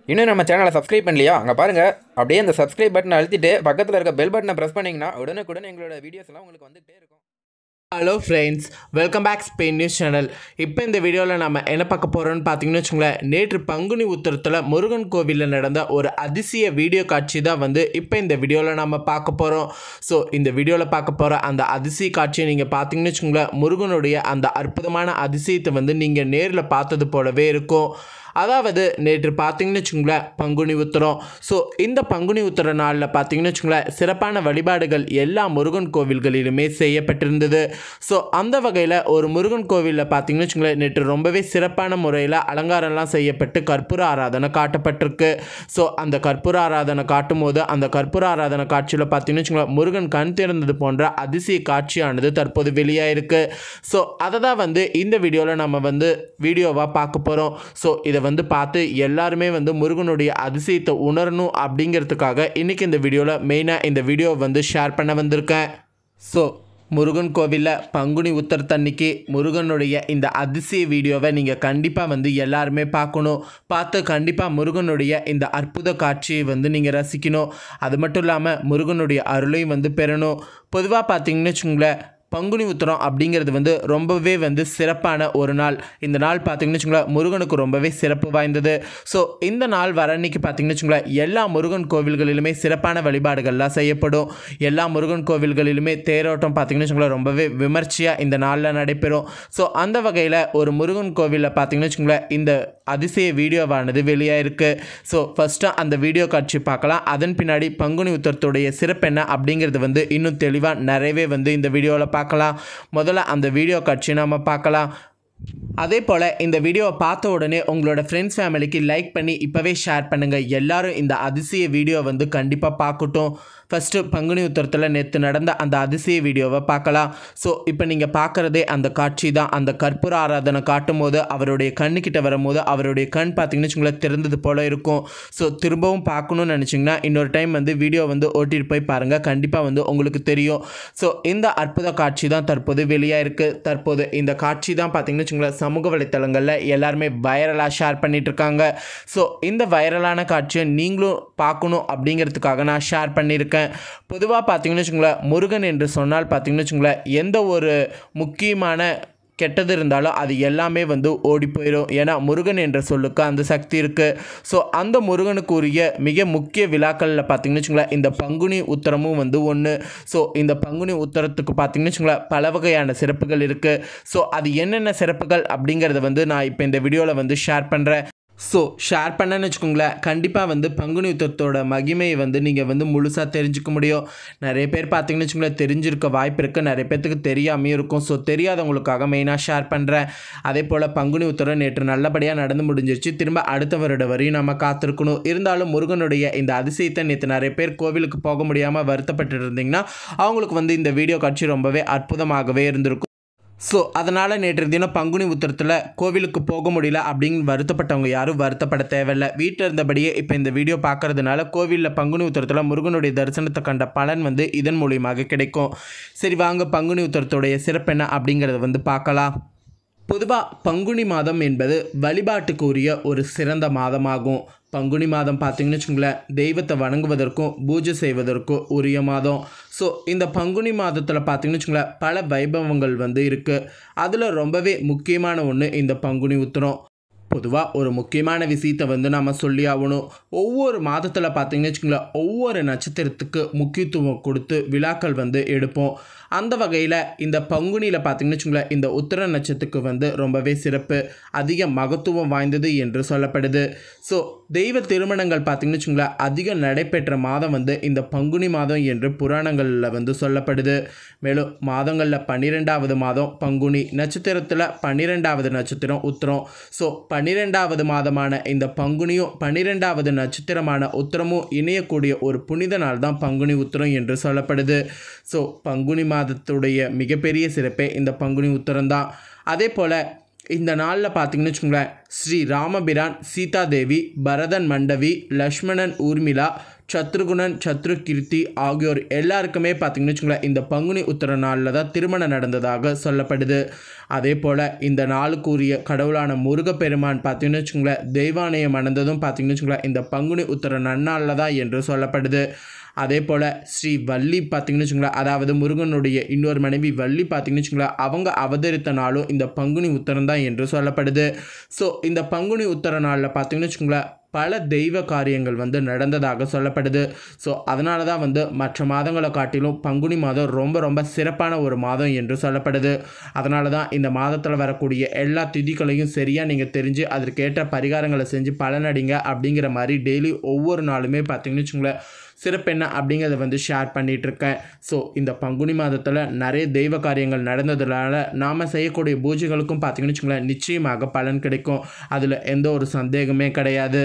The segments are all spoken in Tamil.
இன்னும் நம்ம சேனலை சப்ஸ்கிரைப் பண்ணலையா அங்கே பாருங்கள் அப்படியே அந்த சப்ஸ்கிரைப் பட்டனை அழுத்திட்டு பக்கத்தில் இருக்க பெல் பட்டனை ப்ரெஸ் பண்ணிங்கன்னா உடனுக்குடன் எங்களோட வீடியோஸ் எல்லாம் உங்களுக்கு வந்துகிட்டே இருக்கும் hello friends welcome back Spain news channel இப்போ இந்த வீடியோவில் நம்ம என்ன பார்க்க போகிறோம்னு பார்த்தீங்கன்னு வச்சுங்களேன் நேற்று பங்குனி உத்தரத்தில் முருகன் கோவிலில் நடந்த ஒரு அதிசய வீடியோ காட்சி தான் வந்து இப்போ இந்த வீடியோவில் நம்ம பார்க்க போகிறோம் ஸோ இந்த வீடியோவில் பார்க்க போகிற அந்த அதிசய காட்சியை நீங்கள் பார்த்தீங்கன்னு வச்சுங்களேன் முருகனுடைய அந்த அற்புதமான அதிசயத்தை வந்து நீங்கள் நேரில் பார்த்தது போலவே இருக்கும் அதாவது நேற்று பார்த்தீங்கன்னு வச்சுங்களேன் பங்குனி உத்திரம் ஸோ இந்த பங்குனி உத்திர நாளில் பார்த்தீங்கன்னு வச்சுங்களேன் சிறப்பான வழிபாடுகள் எல்லா முருகன் கோவில்களிலுமே செய்யப்பட்டிருந்தது ஸோ அந்த வகையில் ஒரு முருகன் கோவிலில் பார்த்தீங்கன்னு வச்சுங்களேன் நேற்று ரொம்பவே சிறப்பான முறையில் அலங்காரம்லாம் செய்யப்பட்டு கற்பூர ஆராதனை காட்டப்பட்டிருக்கு ஸோ அந்த கற்பூர ஆராதனை காட்டும் போது அந்த கற்பூர ஆராதனை காட்சியில் பார்த்தீங்கன்னு வச்சுங்களேன் முருகன் கண் திறந்தது போன்ற அதிசய காட்சியானது தற்போது வெளியாயிருக்கு ஸோ அதை தான் வந்து இந்த வீடியோவில் நம்ம வந்து வீடியோவாக பார்க்க போகிறோம் ஸோ இதை வந்து பார்த்து எல்லாருமே வந்து முருகனுடைய அதிசயத்தை உணரணும் அப்படிங்கிறதுக்காக இன்றைக்கி இந்த வீடியோவில் மெயினாக இந்த வீடியோவை வந்து ஷேர் பண்ண வந்திருக்கேன் ஸோ முருகன் கோவிலில் பங்குனி உத்தரத்தன்னைக்கு முருகனுடைய இந்த அதிசய வீடியோவை நீங்கள் கண்டிப்பாக வந்து எல்லாருமே பார்க்கணும் பார்த்து கண்டிப்பாக முருகனுடைய இந்த அற்புத காட்சியை வந்து நீங்கள் ரசிக்கணும் அது மட்டும் இல்லாமல் முருகனுடைய அருளையும் வந்து பெறணும் பொதுவாக பார்த்தீங்கன்னு வச்சுங்களேன் பங்குனி உத்திரம் அப்படிங்கிறது வந்து ரொம்பவே வந்து சிறப்பான ஒரு நாள் இந்த நாள் பார்த்தீங்கன்னு வச்சுங்களேன் முருகனுக்கு ரொம்பவே சிறப்பு வாய்ந்தது ஸோ இந்த நாள் வர அன்னைக்கு பார்த்தீங்கன்னு வச்சுங்களேன் எல்லா முருகன் கோவில்களிலுமே சிறப்பான வழிபாடுகள்லாம் செய்யப்படும் எல்லா முருகன் கோவில்களிலுமே தேரோட்டம் பார்த்தீங்கன்னு வச்சுங்களேன் ரொம்பவே விமர்சையாக இந்த நாளில் நடைபெறும் ஸோ அந்த வகையில் ஒரு முருகன் கோவிலில் பார்த்தீங்கன்னு வச்சுங்களேன் இந்த அதிசய வீடியோவானது வெளியாயிருக்கு ஸோ ஃபஸ்ட்டு அந்த வீடியோ காட்சி பார்க்கலாம் அதன் பின்னாடி பங்குனி உத்தரத்துடைய சிறப்பு என்ன அப்படிங்கிறது வந்து இன்னும் தெளிவாக நிறையவே வந்து இந்த வீடியோவில் பார்க்கலாம் முதல்ல அந்த வீடியோ காட்சி நம்ம பார்க்கலாம் அதே போல் இந்த வீடியோவை பார்த்த உடனே உங்களோட ஃப்ரெண்ட்ஸ் ஃபேமிலிக்கு லைக் பண்ணி இப்போவே ஷேர் பண்ணுங்கள் எல்லாரும் இந்த அதிசய வீடியோ வந்து கண்டிப்பாக பார்க்கட்டும் ஃபஸ்ட்டு பங்குனி உத்தரத்தில் நேற்று நடந்த அந்த அதிசய வீடியோவை பார்க்கலாம் ஸோ இப்போ நீங்கள் பார்க்குறதே அந்த காட்சி தான் அந்த கற்பூர ஆராதனை காட்டும் போது அவருடைய கண்ணுக்கிட்ட வரும்போது அவருடைய கண் பார்த்தீங்கன்னு வச்சுங்களேன் திறந்தது போல் இருக்கும் ஸோ திரும்பவும் பார்க்கணும்னு நினச்சிங்கன்னா இன்னொரு டைம் வந்து வீடியோ வந்து ஓட்டிட்டு போய் பாருங்கள் கண்டிப்பாக வந்து உங்களுக்கு தெரியும் ஸோ இந்த அற்புத காட்சி தான் தற்போது வெளியாக இருக்குது தற்போது இந்த காட்சி தான் பார்த்தீங்கன்னு வச்சுங்களேன் சமூக வலைத்தளங்களில் எல்லாருமே வைரலாக ஷேர் பண்ணிட்டு இருக்காங்க ஸோ இந்த வைரலான காட்சியை நீங்களும் பார்க்கணும் அப்படிங்கிறதுக்காக நான் ஷேர் பண்ணியிருக்கேன் பொதுவாக பார்த்தீங்கன்னு வச்சுங்களேன் முருகன் என்று சொன்னால் பார்த்தீங்கன்னு வச்சுங்களேன் எந்த ஒரு முக்கியமான கெட்டது இருந்தாலும் அது எல்லாமே வந்து ஓடி போயிடும் ஏன்னா முருகன் என்ற சொல்லுக்கு அந்த சக்தி இருக்குது ஸோ அந்த முருகனுக்கு உரிய மிக முக்கிய விழாக்களில் பார்த்தீங்கன்னு வச்சுங்களேன் இந்த பங்குனி உத்தரமும் வந்து ஒன்று ஸோ இந்த பங்குனி உத்தரத்துக்கு பார்த்தீங்கன்னு வச்சுங்களேன் பல வகையான சிறப்புகள் இருக்குது ஸோ அது என்னென்ன சிறப்புகள் அப்படிங்கிறத வந்து நான் இப்போ இந்த வீடியோவில் வந்து ஷேர் பண்ணுறேன் ஸோ ஷேர் பண்ணேன்னு வச்சுக்கோங்களேன் கண்டிப்பாக வந்து பங்குனி உத்தரத்தோட மகிமையை வந்து நீங்கள் வந்து முழுசாக தெரிஞ்சுக்க முடியும் நிறைய பேர் பார்த்தீங்கன்னு வச்சுக்கோங்களேன் தெரிஞ்சிருக்க வாய்ப்பு இருக்குது நிறைய பேர்த்துக்கு தெரியாமையும் இருக்கும் ஸோ தெரியாதவங்களுக்காக மெயினாக ஷேர் பண்ணுறேன் அதே போல் பங்குனி உத்தரம் நேற்று நல்லபடியாக நடந்து முடிஞ்சிருச்சு திரும்ப அடுத்த வருட வரையும் நம்ம காத்திருக்கணும் இருந்தாலும் முருகனுடைய இந்த அதிசயத்தை நேற்று நிறைய பேர் கோவிலுக்கு போக முடியாமல் வருத்தப்பட்டு இருந்தீங்கன்னா அவங்களுக்கு வந்து இந்த வீடியோ காட்சி ரொம்பவே அற்புதமாகவே இருந்திருக்கும் ஸோ அதனால் நேற்று தினம் பங்குனி உத்தரத்தில் கோவிலுக்கு போக முடியல அப்படின்னு வருத்தப்பட்டவங்க யாரும் வருத்தப்பட தேவையில்லை வீட்டில் இருந்தபடியே இப்போ இந்த வீடியோ பார்க்கறதுனால கோவிலில் பங்குனி உத்தரத்தில் முருகனுடைய தரிசனத்தை கண்ட பலன் வந்து இதன் மூலியமாக கிடைக்கும் சரி வாங்க பங்குனி உத்தரத்துடைய சிறப்பு என்ன அப்படிங்கிறத வந்து பார்க்கலாம் பொதுவாக பங்குனி மாதம் என்பது வழிபாட்டுக்கு உரிய ஒரு சிறந்த மாதமாகும் பங்குனி மாதம் பார்த்தீங்கன்னு வச்சுங்களேன் தெய்வத்தை வணங்குவதற்கும் பூஜை செய்வதற்கும் உரிய மாதம் ஸோ இந்த பங்குனி மாதத்தில் பார்த்தீங்கன்னு வச்சுங்களேன் பல வைபவங்கள் வந்து இருக்குது அதில் ரொம்பவே முக்கியமான ஒன்று இந்த பங்குனி உத்திரம் பொதுவாக ஒரு முக்கியமான விஷயத்தை வந்து நம்ம சொல்லி ஆகணும் ஒவ்வொரு மாதத்தில் பார்த்தீங்கன்னு வச்சுங்களேன் ஒவ்வொரு நட்சத்திரத்துக்கு முக்கியத்துவம் கொடுத்து விழாக்கள் வந்து எடுப்போம் அந்த வகையில் இந்த பங்குனியில் பார்த்தீங்கன்னு வச்சுங்களேன் இந்த உத்திர நட்சத்திரத்துக்கு வந்து ரொம்பவே சிறப்பு அதிக மகத்துவம் வாய்ந்தது என்று சொல்லப்படுது ஸோ தெய்வ திருமணங்கள் பார்த்தீங்கன்னு வச்சுங்களேன் அதிகம் நடைபெற்ற மாதம் வந்து இந்த பங்குனி மாதம் என்று புராணங்களில் வந்து சொல்லப்படுது மேலும் மாதங்களில் பன்னிரெண்டாவது மாதம் பங்குனி நட்சத்திரத்தில் பன்னிரெண்டாவது நட்சத்திரம் உத்திரம் ஸோ பன்னிரெண்டாவது மாதமான இந்த பங்குனியும் பன்னிரெண்டாவது நட்சத்திரமான உத்திரமும் இணையக்கூடிய ஒரு புனித நாள் தான் பங்குனி உத்திரம் என்று சொல்லப்படுது ஸோ பங்குனி மாதத்துடைய மிகப்பெரிய சிறப்பே இந்த பங்குனி உத்திரம் தான் அதே போல் இந்த நாளில் பார்த்தீங்கன்னு வச்சுக்கோங்களேன் ஸ்ரீ ராமபிரான் சீதாதேவி பரதன் மண்டவி லக்ஷ்மணன் ஊர்மிளா சத்ருகுணன் சத்ருகீர்த்தி ஆகியோர் எல்லாருக்குமே பார்த்தீங்கன்னு வச்சுங்களேன் இந்த பங்குனி உத்தர நாளில் தான் திருமணம் நடந்ததாக சொல்லப்படுது அதே போல் இந்த நாளுக்குரிய கடவுளான முருகப்பெருமான் பார்த்தீங்கன்னு வச்சுங்களேன் தெய்வானையம் அடைந்ததும் பார்த்தீங்கன்னு வச்சுங்களேன் இந்த பங்குனி உத்தர நன்னாளில் தான் என்று சொல்லப்படுது அதே போல் ஸ்ரீ வள்ளி பார்த்தீங்கன்னு வச்சுங்களேன் அதாவது முருகனுடைய இன்னொரு மனைவி வள்ளி பார்த்தீங்கன்னு வச்சுங்களேன் அவங்க அவதரித்த நாளும் இந்த பங்குனி உத்தரம் தான் என்று சொல்லப்படுது ஸோ இந்த பங்குனி உத்தர நாளில் பார்த்தீங்கன்னு வச்சுங்களேன் பல தெய்வ காரியங்கள் வந்து நடந்ததாக சொல்லப்படுது ஸோ அதனால தான் வந்து மற்ற மாதங்களை காட்டிலும் பங்குனி மாதம் ரொம்ப ரொம்ப சிறப்பான ஒரு மாதம் என்று சொல்லப்படுது அதனால தான் இந்த மாதத்தில் வரக்கூடிய எல்லா திதிகளையும் சரியாக நீங்கள் தெரிஞ்சு அதற்கேற்ற பரிகாரங்களை செஞ்சு பலனடிங்க அப்படிங்கிற மாதிரி டெய்லி ஒவ்வொரு நாளுமே பார்த்தீங்கன்னு வச்சுங்களேன் சிறப்பு என்ன அப்படிங்கிறத வந்து ஷேர் பண்ணிகிட்டு இருக்கேன் ஸோ இந்த பங்குனி மாதத்தில் நிறைய தெய்வ காரியங்கள் நடந்ததுனால நாம் செய்யக்கூடிய பூஜைகளுக்கும் பார்த்தீங்கன்னு வச்சுங்களேன் நிச்சயமாக பலன் கிடைக்கும் அதில் எந்த ஒரு சந்தேகமே கிடையாது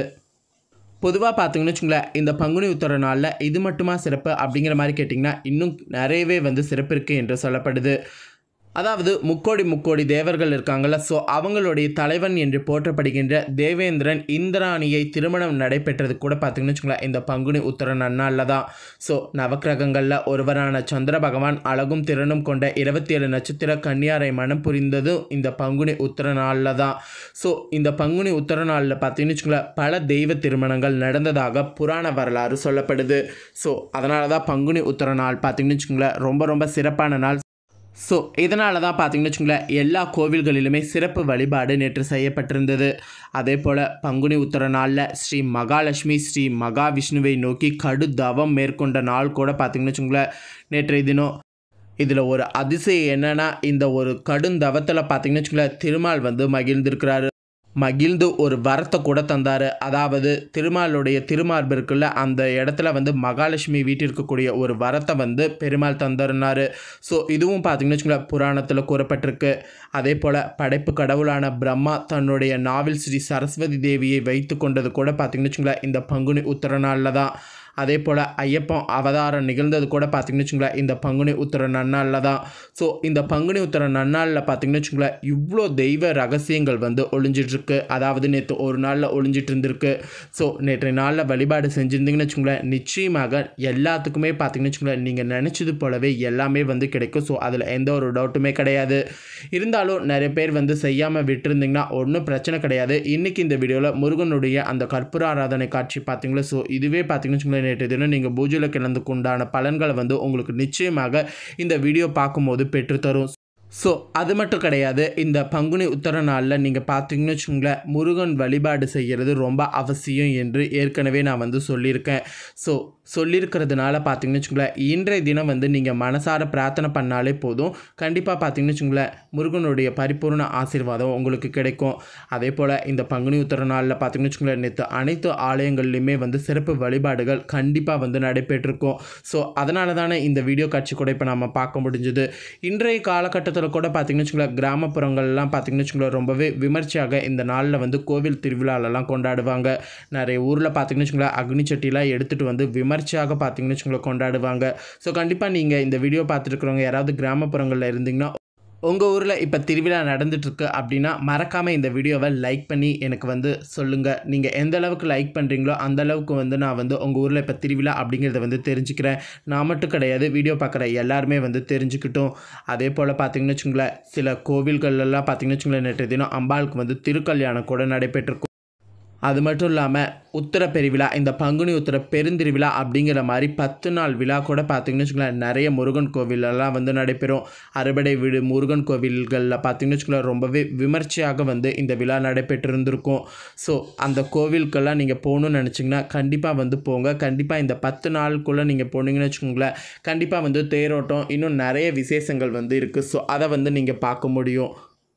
பொதுவாக பார்த்தீங்கன்னு வச்சுங்களேன் இந்த பங்குனி உத்தர நாளில் இது மட்டுமா சிறப்பு அப்படிங்கிற மாதிரி கேட்டிங்கன்னா இன்னும் நிறையவே வந்து சிறப்பு இருக்குது என்று சொல்லப்படுது அதாவது முக்கோடி முக்கோடி தேவர்கள் இருக்காங்கள்ல ஸோ அவங்களுடைய தலைவன் என்று போற்றப்படுகின்ற தேவேந்திரன் இந்திராணியை திருமணம் நடைபெற்றது கூட பார்த்தீங்கன்னு வச்சுங்களேன் இந்த பங்குனி உத்தர நன்னாளில் தான் ஸோ நவக்கிரகங்களில் ஒருவரான சந்திர பகவான் அழகும் திறனும் கொண்ட இருபத்தி ஏழு நட்சத்திர கன்னியாரை மனம் புரிந்ததும் இந்த பங்குனி உத்தர நாளில் தான் ஸோ இந்த பங்குனி உத்தர நாளில் பார்த்தீங்கன்னு வச்சுங்களேன் பல தெய்வ திருமணங்கள் நடந்ததாக புராண வரலாறு சொல்லப்படுது ஸோ அதனால தான் பங்குனி உத்தர நாள் பார்த்தீங்கன்னு வச்சுங்களேன் ரொம்ப ரொம்ப சிறப்பான நாள் ஸோ இதனால தான் பார்த்தீங்கன்னு வச்சுங்களேன் எல்லா கோவில்களிலுமே சிறப்பு வழிபாடு நேற்று செய்யப்பட்டிருந்தது அதே போல் பங்குனி உத்தர நாளில் ஸ்ரீ மகாலட்சுமி ஸ்ரீ மகாவிஷ்ணுவை நோக்கி கடு தவம் மேற்கொண்ட நாள் கூட பார்த்தீங்கன்னு வச்சுங்களேன் நேற்றைய தினம் இதில் ஒரு அதிசயம் என்னென்னா இந்த ஒரு கடுந்தவத்தில் பார்த்தீங்கன்னு வச்சுங்களேன் திருமால் வந்து மகிழ்ந்திருக்கிறாரு மகிழ்ந்து ஒரு வரத்தை கூட தந்தார் அதாவது திருமாலுடைய திருமார்பு இருக்குல்ல அந்த இடத்துல வந்து மகாலட்சுமி வீட்டிற்கக்கூடிய ஒரு வரத்தை வந்து பெருமாள் தந்தாருனாரு ஸோ இதுவும் பார்த்தீங்கன்னு வச்சுங்களேன் புராணத்தில் கூறப்பட்டிருக்கு அதே போல் படைப்பு கடவுளான பிரம்மா தன்னுடைய நாவில் ஸ்ரீ சரஸ்வதி தேவியை வைத்து கொண்டது கூட பார்த்தீங்கன்னு வச்சுங்களேன் இந்த பங்குனி உத்தர நாளில் தான் அதே போல் ஐயப்பன் அவதாரம் நிகழ்ந்தது கூட பார்த்தீங்கன்னு வச்சுங்களேன் இந்த பங்குனி உத்தர நன்னாளில் தான் ஸோ இந்த பங்குனி உத்தர நன்னாளில் பார்த்தீங்கன்னு வச்சுங்களேன் இவ்வளோ தெய்வ ரகசியங்கள் வந்து ஒளிஞ்சிட்ருக்கு அதாவது நேற்று ஒரு நாளில் ஒளிஞ்சிட்டு இருந்திருக்கு ஸோ நேற்றைய நாளில் வழிபாடு செஞ்சுருந்தீங்கன்னு வச்சுங்களேன் நிச்சயமாக எல்லாத்துக்குமே பார்த்தீங்கன்னு வச்சுங்களேன் நீங்கள் நினச்சது போலவே எல்லாமே வந்து கிடைக்கும் ஸோ அதில் எந்த ஒரு டவுட்டுமே கிடையாது இருந்தாலும் நிறைய பேர் வந்து செய்யாமல் விட்டுருந்தீங்கன்னா ஒன்றும் பிரச்சனை கிடையாது இன்றைக்கி இந்த வீடியோவில் முருகனுடைய அந்த கற்பூர ஆராதனை காட்சி பார்த்தீங்களா ஸோ இதுவே பார்த்தீங்கன்னு வச்சுங்களேன் நேற்று தினம் நீங்கள் பூஜையில் கிளந்துக்கு உண்டான பலன்களை வந்து உங்களுக்கு நிச்சயமாக இந்த வீடியோ பார்க்கும்போது பெற்றுத்தரும் ஸோ அது மட்டும் கிடையாது இந்த பங்குனி உத்தர நாளில் நீங்கள் பார்த்தீங்கன்னு வச்சுங்களேன் முருகன் வழிபாடு செய்கிறது ரொம்ப அவசியம் என்று ஏற்கனவே நான் வந்து சொல்லியிருக்கேன் ஸோ சொல்லியிருக்கிறதுனால பார்த்தீங்கன்னு வச்சுங்களேன் இன்றைய தினம் வந்து நீங்கள் மனசார பிரார்த்தனை பண்ணாலே போதும் கண்டிப்பாக பார்த்தீங்கன்னு வச்சுங்களேன் முருகனுடைய பரிபூர்ண ஆசீர்வாதம் உங்களுக்கு கிடைக்கும் அதே போல் இந்த பங்குனி உத்தர நாளில் பார்த்தீங்கன்னு வச்சுங்களேன் நேற்று அனைத்து ஆலயங்கள்லையுமே வந்து சிறப்பு வழிபாடுகள் கண்டிப்பாக வந்து நடைபெற்றிருக்கும் ஸோ அதனால தானே இந்த வீடியோ காட்சி கூட இப்போ நம்ம பார்க்க முடிஞ்சுது இன்றைய காலகட்டத்தில் கூட பார்த்தீங்கன்னு வச்சுங்களேன் கிராமப்புறங்கள்லாம் பார்த்தீங்கன்னு வச்சுங்களேன் ரொம்பவே விமர்சையாக இந்த நாளில் வந்து கோவில் திருவிழாலெல்லாம் கொண்டாடுவாங்க நிறைய ஊரில் பார்த்தீங்கன்னு வச்சுங்களேன் அக்னி சட்டிலாம் எடுத்துகிட்டு வந்து விமர்சையாக பார்த்தீங்கன்னு வச்சுங்களேன் கொண்டாடுவாங்க ஸோ கண்டிப்பாக நீங்கள் இந்த வீடியோ பார்த்துருக்குறவங்க யாராவது கிராமப்புறங்களில் இருந்தீங்கன்னா உங்கள் ஊரில் இப்போ திருவிழா நடந்துட்டுருக்கு அப்படின்னா மறக்காமல் இந்த வீடியோவை லைக் பண்ணி எனக்கு வந்து சொல்லுங்கள் நீங்கள் எந்த அளவுக்கு லைக் பண்ணுறீங்களோ அந்த அளவுக்கு வந்து நான் வந்து உங்கள் ஊரில் இப்போ திருவிழா அப்படிங்கிறத வந்து தெரிஞ்சுக்கிறேன் நான் மட்டும் கிடையாது வீடியோ பார்க்குற எல்லாருமே வந்து தெரிஞ்சுக்கிட்டோம் அதே போல் பார்த்தீங்கன்னு வச்சுங்களேன் சில கோவில்கள்லாம் பார்த்தீங்கன்னு வச்சுங்களேன் நேற்று தினம் அம்பாளுக்கு வந்து திருக்கல்யாணம் கூட நடைபெற்றிருக்கும் அது மட்டும் இல்லாமல் உத்தர பெருவிழா இந்த பங்குனி உத்தர பெருந்திருவிழா அப்படிங்கிற மாதிரி பத்து நாள் விழா கூட பார்த்தீங்கன்னு வச்சுக்கோங்களேன் நிறைய முருகன் கோவிலெல்லாம் வந்து நடைபெறும் அறுபடை வீடு முருகன் கோவில்களில் பார்த்தீங்கன்னு வச்சுக்கோங்களேன் ரொம்பவே விமர்சையாக வந்து இந்த விழா நடைபெற்றிருந்திருக்கும் ஸோ அந்த கோவிலுக்கெல்லாம் நீங்கள் போகணுன்னு நினச்சிங்கன்னா கண்டிப்பாக வந்து போங்க கண்டிப்பாக இந்த பத்து நாளுக்குள்ளே நீங்கள் போனீங்கன்னு வச்சுக்கோங்களேன் கண்டிப்பாக வந்து தேரோட்டம் இன்னும் நிறைய விசேஷங்கள் வந்து இருக்குது ஸோ அதை வந்து நீங்கள் பார்க்க முடியும்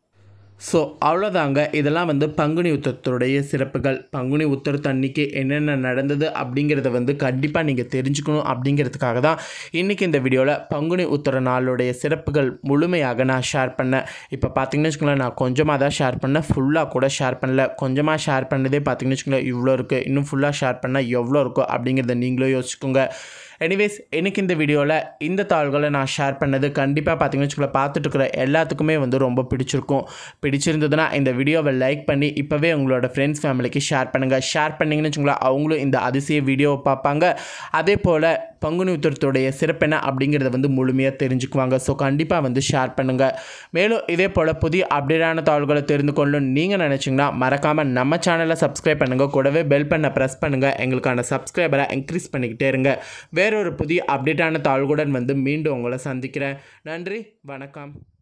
ஸோ அவ்வளோதாங்க இதெல்லாம் வந்து பங்குனி உத்தரத்துடைய சிறப்புகள் பங்குனி உத்தரத்து அன்னைக்கு என்னென்ன நடந்தது அப்படிங்கிறத வந்து கண்டிப்பாக நீங்கள் தெரிஞ்சுக்கணும் அப்படிங்கிறதுக்காக தான் இன்றைக்கி இந்த வீடியோவில் பங்குனி உத்தர நாளுடைய சிறப்புகள் முழுமையாக நான் ஷேர் பண்ணேன் இப்போ பார்த்தீங்கன்னு வச்சுக்கோங்களேன் நான் கொஞ்சமாக தான் ஷேர் பண்ணேன் ஃபுல்லாக கூட ஷேர் பண்ணல கொஞ்சமாக ஷேர் பண்ணதே பார்த்தீங்கன்னு வச்சுக்கோங்களேன் இவ்வளோ இருக்குது இன்னும் ஃபுல்லாக ஷேர் பண்ணால் எவ்வளோ இருக்கும் அப்படிங்கிறத நீங்களும் யோசிச்சுக்கோங்க எனிவேஸ் எனக்கு இந்த வீடியோவில் இந்த தாள்களை நான் ஷேர் பண்ணது கண்டிப்பாக பார்த்தீங்கன்னு வச்சுக்கோங்களேன் பார்த்துட்டு இருக்கிற எல்லாத்துக்குமே வந்து ரொம்ப பிடிச்சிருக்கும் பிடிச்சிருந்ததுன்னா இந்த வீடியோவை லைக் பண்ணி இப்போவே உங்களோட ஃப்ரெண்ட்ஸ் ஃபேமிலிக்கு ஷேர் பண்ணுங்கள் ஷேர் பண்ணிங்கன்னு வச்சுக்கோங்களேன் அவங்களும் இந்த அதிசய வீடியோவை பார்ப்பாங்க அதே போல் பங்குனி உத்திரத்துடைய சிறப்பு என்ன அப்படிங்கிறத வந்து முழுமையாக தெரிஞ்சுக்குவாங்க ஸோ கண்டிப்பாக வந்து ஷேர் பண்ணுங்கள் மேலும் இதே போல் புதிய அப்டேட்டான தாள்களை தெரிந்து கொள்ளணும் நீங்கள் நினச்சிங்கன்னா மறக்காமல் நம்ம சேனலை சப்ஸ்கிரைப் பண்ணுங்கள் கூடவே பெல் பண்ண ப்ரெஸ் பண்ணுங்கள் எங்களுக்கான சப்ஸ்கிரைபரை இன்க்ரீஸ் பண்ணிக்கிட்டே இருங்க வேறொரு புதிய அப்டேட்டான தாள்களுடன் வந்து மீண்டும் உங்களை சந்திக்கிறேன் நன்றி வணக்கம்